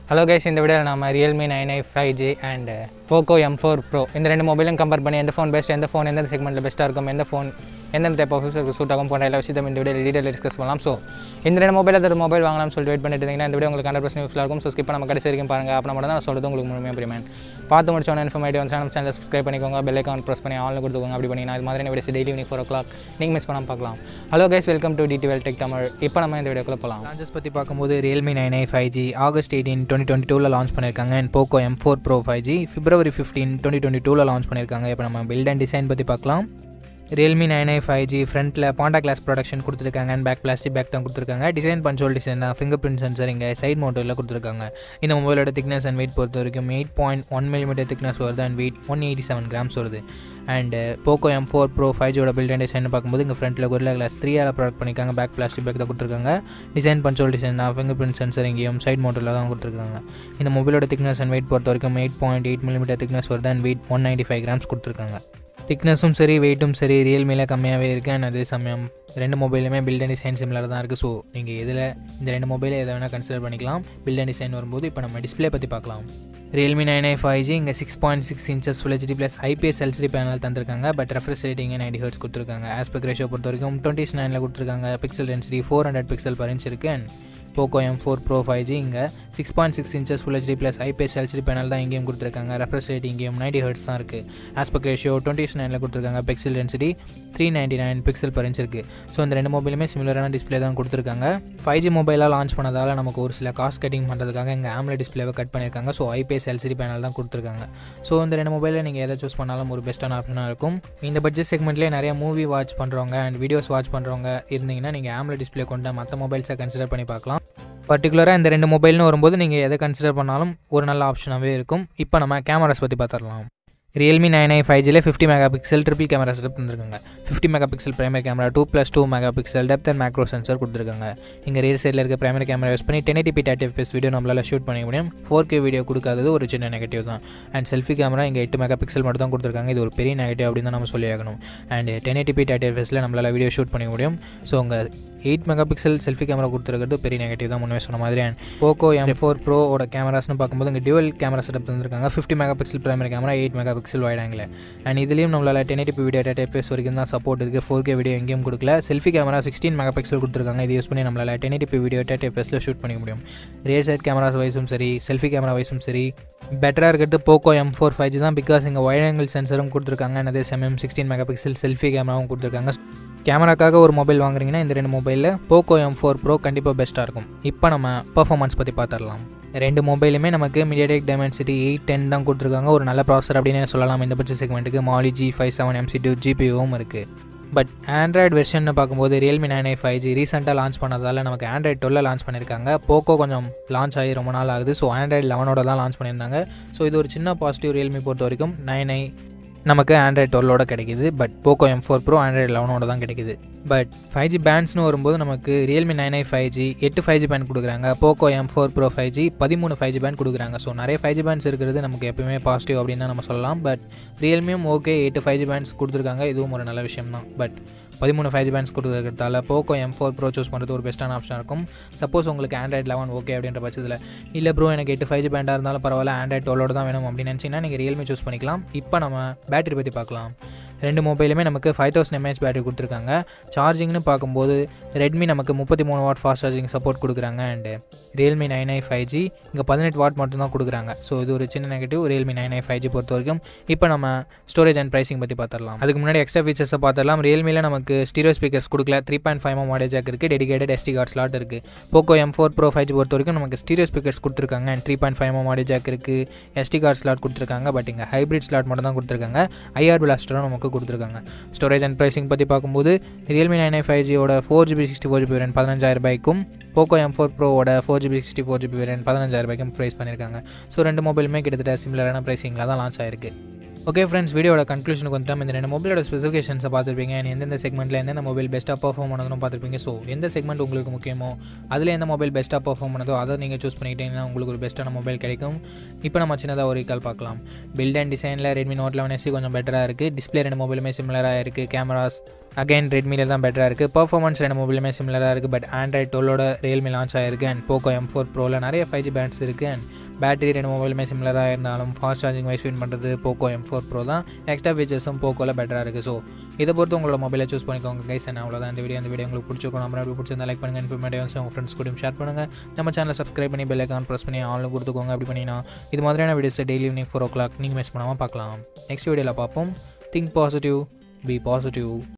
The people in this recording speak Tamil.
ஹலோ கைஸ் இந்த வீடியோவில் நம்ம Realme nine I five G and Poco M four Pro இந்த ரெண்டு மொபைலும் கம்பேர் பண்ணி எந்த ஃபோன் பெஸ்ட் எந்த ஃபோன் எந்த செக்மெண்ட்டில் பெஸ்ட்டாக இருக்கும் எந்த ஃபோன் எந்தெந்த டைப் ஆஃப் யூஸருக்கு சூட் ஆகும் போன்ற எல்லா விஷயத்தையும் இந்த வீடியோ டீட்டெயில் டிஸ்கஸ் பண்ணலாம் ஸோ இந்த ரெண்டு மொபைல் அது மொபைல் வாங்கலாம்னு சொல்லிட்டு வெயிட் பண்ணிட்டு இருந்தீங்கன்னா இந்த வீடியோ உங்களுக்கு ஹண்ட்ரட் பர்சன்ட் யூஸ்ஃபுல்லாக இருக்கும் ஸோ ஸ்கிப் நம்ம கடைசி வரைக்கும் பாருங்கள் அப்புறம் மட்டும் தான் நான் சொல்கிறது உங்களுக்கு முழுமையாக புரியுமே பார்த்து முடிச்சோன்னு இன்ஃபர்மேட்டிவ் வந்து நம்ம சேனல் சப்ஸ்கிரைப் பண்ணிக்கோங்க பெல் ஐக்கான் ப்ரெஸ் பண்ணி ஆன்லைன் கொடுத்துக்கோங்க அப்படி பண்ணி நான் இது மாதிரி videos daily evening four o'clock நீங்கள் மிஸ் பண்ணாமல் பார்க்கலாம் ஹலோ கைஸ் வெல்கம் டு டிடிவெல் டெக் தமிழ் இப்போ நம்ம இந்த வீடியோக்குள்ளே போகலாம் லான்ச்சஸ் பற்றி பார்க்கும்போது Realme nine I five G August eighteen twenty twenty டூவில் லான்ச் பண்ணியிருக்காங்க and Poco M four Pro five G February fifteen twenty twenty டூவில் லான்ச் பண்ணியிருக்காங்க இப்போ நம்ம பில்ட் அண்ட் டிசைன் பற்றி பார்க்கலாம் Realme nine I five G ஃப்ரண்ட்டில் பாண்டா கிளாஸ் ப்ரொடக்ஷன் கொடுத்துருக்காங்க அண்ட் பேக் பிளாஸ்டிக் பேக் தான் கொடுத்துருக்காங்க டிசைன் பஞ்சோல் டிசைன் தான் ஃபிங்கர் பிரிண்ட் சென்சர் இங்கே சைட் மோட்டரில் கொடுத்துருக்காங்க இந்த மொபைலோட திக்னஸ் அண்ட் வெயிட் பொறுத்த வரைக்கும் eight point one millimetre thickness வருது and weight one eighty seven grams வருது and Poco M four Pro five ஜியோட பில்ட் அண்ட் டிசைன் பார்க்கும்போது இங்கே ஃப்ரண்ட்டில் கொரில்லா கிளாஸ் த்ரீ ஆல ப்ராடக்ட் பண்ணியிருக்காங்க பேக் பிளாஸ்டிக் பேக் தான் கொடுத்துருக்காங்க டிசைன் பஞ்சோல் டிசைன் தான் ஃபிங்கர் பிரிண்ட் சென்சர் இங்கேயும் சைட் மோட்டரில் தான் கொடுத்துருக்காங்க இந்த மொபைலோட திக்னஸ் அண்ட் வெயிட் பொறுத்த வரைக்கும் eight point eight millimetre thickness வருது and weight one ninety five grams கொடுத்துருக்காங்க திக்னஸும் சரி வெயிட்டும் சரி ரியல்மியில் கம்மியாகவே இருக்குது அண்ட் அதே சமயம் ரெண்டு மொபைலுமே பில்ட் அண்ட் டிசைன் சிமிலர் தான் இருக்குது ஸோ நீங்கள் இதில் இந்த ரெண்டு மொபைலை எதை வேணால் கன்சிடர் பண்ணிக்கலாம் பில்ட் அண்ட் டிசைன் வரும்போது இப்போ நம்ம டிஸ்பிளே பற்றி பார்க்கலாம் Realme nine I five G இங்கே six point six inches full HD plus IPS LCD panel தந்திருக்காங்க but refresh rating ninety hertz கொடுத்துருக்காங்க ஆஸ்பெக்ட் ரேஷியோ பொறுத்த வரைக்கும் டுவெண்ட்டி நைனில் கொடுத்துருக்காங்க pixel density four hundred pixel per inch இருக்குது and Poco M four Pro five G இங்கே six point six inches full HD plus IPS LCD panel தான் இங்கேயும் கொடுத்துருக்காங்க ரெஃப்ரெஷ் ரேட் இங்கேயும் நைன்டி ஹர்ட்ஸ் தான் இருக்குது ஆஸ்பெக்ட் ரேஷியோ டுவெண்ட்டி நைனில் கொடுத்துருக்காங்க pixel density three ninety nine pixel per inch இருக்குது ஸோ இந்த ரெண்டு மொபைலுமே சிமிலரான டிஸ்பிளே தான் கொடுத்துருக்காங்க ஃபைவ் ஜி மொபைலாக லான்ச் பண்ணதால் நமக்கு ஒரு சில காஸ்ட் கட்டிங் பண்ணுறதுக்காக இங்கே ஆம்ல டிஸ்பிளேவை கட் பண்ணியிருக்காங்க ஸோ ஐபிஎஸ் எல்சிடி பேனல் தான் கொடுத்துருக்காங்க ஸோ இந்த ரெண்டு மொபைலில் நீங்கள் எதை சூஸ் பண்ணாலும் ஒரு பெஸ்ட்டான ஆப்ஷனாக இருக்கும் இந்த பட்ஜெட் செக்மெண்ட்லேயே நிறைய மூவி வாட்ச் பண்ணுறவங்க அண்ட் வீடியோஸ் வாட்ச் பண்ணுறவங்க இருந்தீங்கன்னா நீங்கள் ஆம்ல டிஸ்பிளே கொண்ட மற்ற மொபைல்ஸை கன்சிடர் பண்ணி பார்க்கலாம் பர்டிகுலராக இந்த ரெண்டு மொபைல்னு வரும்போது நீங்கள் எதை கன்சிடர் பண்ணாலும் ஒரு நல்ல ஆப்ஷனாகவே இருக்கும் இப்போ நம்ம கேமராஸ் பற்றி பார்த்துடலாம் ரியல்மி நைன் ஐ ஃபைவ் ஜியில் fifty megapixel triple camera setup தந்திருக்காங்க fifty megapixel primary camera two plus two megapixel depth and macro sensor கொடுத்துருக்காங்க இங்கே ரியல் சைடில் இருக்க பிரைமரி கேமரா யூஸ் பண்ணி ten eighty thirty FPS video நம்மளால் ஷூட் பண்ணிக்க முடியும் ஃபோர் கே வீடியோ கொடுக்காதது ஒரு சின்ன நெகட்டிவ் தான் அண்ட் செல்ஃபி கேமரா இங்கே எட்டு மெகா பிக்சல் மட்டும் தான் கொடுத்துருக்காங்க இது ஒரு பெரிய நெகட்டிவ் அப்படின்னு தான் நம்ம சொல்லி ஆகணும் அண்ட் டென் எயிட்டி தேர்ட்டி எஃப்எஸில் நம்மளால் வீடியோ ஷூட் பண்ணிக்க முடியும் ஸோ உங்கள் eight megapixel selfie camera கொடுத்துருக்கிறது பெரிய நெகட்டிவ் தான் முன்னே சொன்ன மாதிரி அண்ட் போக்கோ எம் ஃபோர் ப்ரோவோட கேமராஸ்னு பார்க்கும்போது இங்கே டியூவல் கேமரா செட்டப் தந்திருக்காங்க fifty megapixel primary camera eight megapixel wide angle and இதுலேயும் நம்மளால் ten eighty video data FPS வரைக்கும் தான் சப்போர்ட் இருக்குது ஃபோர் கே வீடியோ எங்கேயும் கொடுக்கல selfie camera sixteen mega megapixel கொடுத்துருக்காங்க இது யூஸ் பண்ணி நம்மளால் டென் எயிட்டி வீடியோ டேட்டா எஃப்எஸில் ஷூட் பண்ணிக்க முடியும் ரியர் சைட் கேமராஸ் வைஸும் சரி செல்ஃபி கேமரா வைஸும் சரி பெட்டராக இருக்கிறது Poco M four five G தான் பிகாஸ் இங்கே வைட் ஆங்கிள் சென்சரும் கொடுத்துருக்காங்க அதே சமயம் சிக்ஸ்டீன் மெகா பிக்சல் செல்ஃபி கேமராவும் கொடுத்துருக்காங்க கேமராக்காக ஒரு மொபைல் வாங்குறீங்கன்னா இந்த ரெண்டு மொபைலில் போக்கோ எம் ஃபோர் ப்ரோ கண்டிப்பாக பெஸ்ட்டாக இருக்கும் இப்போ நம்ம பர்ஃபார்மன்ஸ் பற்றி பார்த்துடலாம் ரெண்டு மொபைலுமே நமக்கு மீடியாடெக் டைமென்சிட்டி எயிட் டென் தான் கொடுத்துருக்காங்க ஒரு நல்ல ப்ராசர் அப்படின்னு சொல்லலாம் இந்த பட்ஜெட் செக்மெண்ட்டுக்கு Mali G five seven MC two ஜிபியும் இருக்குது பட் ஆண்ட்ராய்டு வெர்ஷன் பார்க்கும்போது Realme nine I five G ரீசெண்டாக லான்ச் பண்ணதால் நமக்கு ஆண்ட்ராய்டு டுவெல்ல லான்ச் பண்ணியிருக்காங்க போக்கோ கொஞ்சம் லான்ச் ஆகி ரொம்ப நாள் ஆகுது ஸோ ஆண்ட்ராய்டு லெவனோட தான் லான்ச் பண்ணியிருந்தாங்க ஸோ இது ஒரு சின்ன பாசிட்டிவ் ரியல்மி பொறுத்த வரைக்கும் நைன் ஐ நமக்கு ஆண்ட்ராய்டு டுவெல்லோட கிடைக்குது but Poco M four Pro Android லெவனோட தான் கிடைக்குது பட் ஃபைவ் ஜி பேண்ட்ஸ்னு வரும்போது நமக்கு Realme nine I five G எட்டு ஃபைவ் ஜி பேண்ட் கொடுக்குறாங்க Poco M four Pro five G பதிமூணு ஃபைவ் ஜி பேண்ட் கொடுக்குறாங்க ஸோ நிறைய ஃபைவ் ஜி பேண்ட்ஸ் இருக்கிறது நமக்கு எப்பயுமே பாசிட்டிவ் அப்படின்னு தான் நம்ம சொல்லலாம் பட் ரியல்மியும் ஓகே எட்டு ஃபைவ் ஜி பேண்ட்ஸ் கொடுத்துருக்காங்க இதுவும் ஒரு நல்ல விஷயம் தான் பட் பதிமூணு ஃபைவ் ஜி பேண்ட்ஸ் கொடுக்குறதால Poco M four Pro choose பண்ணுறது ஒரு பெஸ்ட்டான ஆப்ஷனாக இருக்கும் சப்போஸ் உங்களுக்கு ஆண்ட்ராய்ட் லெவன் ஓகே அப்படின்ற பட்சத்தில் இல்லை ப்ரோ எனக்கு எட்டு ஃபைவ் ஜி பேண்டாக இருந்தாலும் பரவாயில்ல ஆண்ட்ராய்ட் டுவெல்லோட தான் வேணும் அப்படின்னு நினச்சிங்கன்னா நீங்கள் ரியல்மி சூஸ் பண்ணிக்கலாம் இப்போ நம்ம பேட்டரி பற்றி பார்க்கலாம் ரெண்டு மொபைலுமே நமக்கு ஃபைவ் தௌசண்ட் எம்ஏஹெச் பேட்டரி கொடுத்துருக்காங்க சார்ஜிங்னு பார்க்கும்போது ரெட்மி நமக்கு முப்பத்தி மூணு வாட் ஃபாஸ்ட் சார்ஜிங் சப்போர்ட் கொடுக்குறாங்க and Realme nine I five G இங்கே பதினெட்டு வாட் மட்டும் தான் கொடுக்குறாங்க ஸோ இது ஒரு சின்ன negative Realme nine I five G பொறுத்த வரைக்கும் இப்போ நம்ம ஸ்டோரேஜ் அண்ட் ப்ரைசிங் பற்றி பார்த்துடலாம் அதுக்கு முன்னாடி எக்ஸ்ட்ரா ஃபீச்சர்ஸை பார்த்துடலாம் ரியல்மியில் நமக்கு ஸ்டீரியோ ஸ்பீக்கர்ஸ் கொடுக்கல three point five M audio jack இருக்குது டெடிகேட்டட் எஸ்டி கார்ட் ஸ்லாட் இருக்குது Poco M four Pro five G பொறுத்த வரைக்கும் நமக்கு ஸ்டீரியோ ஸ்பீக்கர்ஸ் கொடுத்துருக்காங்க and three point five M audio jack இருக்குது எஸ்டி கார்ட் ஸ்லாட் கொடுத்துருக்காங்க பட் இங்கே ஹைப்ரிட் ஸ்லாட் மட்டும் தான் கொடுத்துருக்காங்க ஐஆர் பிளாஸ்டரும் நமக்கு கொடுத்துருக்காங்க ஸ்டோரேஜ் அண்ட் ப்ரைசிங் பற்றி பார்க்கும்போது ரியல்மி நைன் ஐ ஃபைவ் ஜியோட four GB sixty four GB variant பதினஞ்சாயிரம் ரூபாய்க்கும் போக்கோ எம் ஃபோர் ப்ரோவோட four GB sixty four GB variant பதினஞ்சாயிரம் ரூபாய்க்கும் ப்ரைஸ் பண்ணியிருக்காங்க ஸோ ரெண்டு மொபைலுமே கிட்டத்தட்ட சிமிலரான ப்ரைஸிங்கில் தான் லான்ச் ஆயிருக்கு ஓகே ஃப்ரெண்ட்ஸ் வீடியோட கன்க்ளூஷனுக்கு வந்துட்டோம் இந்த ரெண்டு மொபைலோட ஸ்பெசிஃபிகேஷன்ஸை பார்த்துருப்பீங்க and எந்தெந்த செக்மெண்ட்டில் எந்தெந்த மொபைல் பெஸ்ட்டாக பர்ஃபார்ம் பண்ணதுன்னு பார்த்துருப்பீங்க ஸோ எந்த செக்மெண்ட் உங்களுக்கு முக்கியமோ அதில் எந்த மொபைல் பெஸ்ட்டாக பர்ஃபார்ம் பண்ணதோ அதை நீங்கள் சூஸ் பண்ணிக்கிட்டீங்கன்னா உங்களுக்கு ஒரு பெஸ்ட்டான மொபைல் கிடைக்கும் இப்போ நம்ம சின்னதாக ஒரு கால் பார்க்கலாம் பில்ட் அண்ட் டிசைனில் ரெட்மி நோட் லெவன் எஸ்சி கொஞ்சம் பெட்டராக இருக்குது டிஸ்பிளே ரெண்டு மொபைலுமே சிமிலராக இருக்குது கேமராஸ் அகைன் ரெட்மியில் தான் பெட்டராக இருக்குது பர்ஃபார்மன்ஸ் ரெண்டு மொபைலுமே சிமிலராக இருக்குது பட் ஆண்ட்ராய்ட் டுவெல்லோட ரியல்மி லான்ச் ஆயிருக்கு அண்ட் போக்கோ எம் ஃபோர் ப்ரோவில் நிறைய ஃபைவ் ஜி பேண்ட்ஸ் இருக்குது அண்ட் பேட்டரி ரெண்டு மொபைலுமே சிமிலராக இருந்தாலும் ஃபாஸ்ட் சார்ஜிங் வைஸ் வின் பண்ணுறது போக்கோ எம் ஃபோர் ப்ரோ தான் எக்ஸ்ட்ரா ஃபீச்சர்ஸும் போக்கோவில் பெட்டராக இருக்குது ஸோ இதை பொறுத்து உங்களோட மொபைலை சூஸ் பண்ணிக்கோங்க கைஸ் என்ன அவ்வளோதான் இந்த வீடியோ இந்த வீடியோ உங்களுக்கு பிடிச்சிருக்கும் நம்ம எப்படி பிடிச்சிருந்தா லைக் பண்ணுங்கள் இன்ஃபர்மேட்டிவ்ஸ் உங்கள் ஃப்ரெண்ட்ஸ் கூட ஷேர் பண்ணுங்கள் நம்ம சேனலை சப்ஸ்கிரைப் பண்ணி பெல் ஐக்கான் ப்ரெஸ் பண்ணி ஆன்லைன் கொடுத்துக்கோங்க அப்படி பண்ணினா இது மாதிரியான videos daily evening four o'clock நீங்கள் மிஸ் பண்ணாமல் பார்க்கலாம் நெக்ஸ்ட் வீடியோவில் பார்ப்போம் திங்க் பாசிட்டிவ் பி பாசிட்டிவ்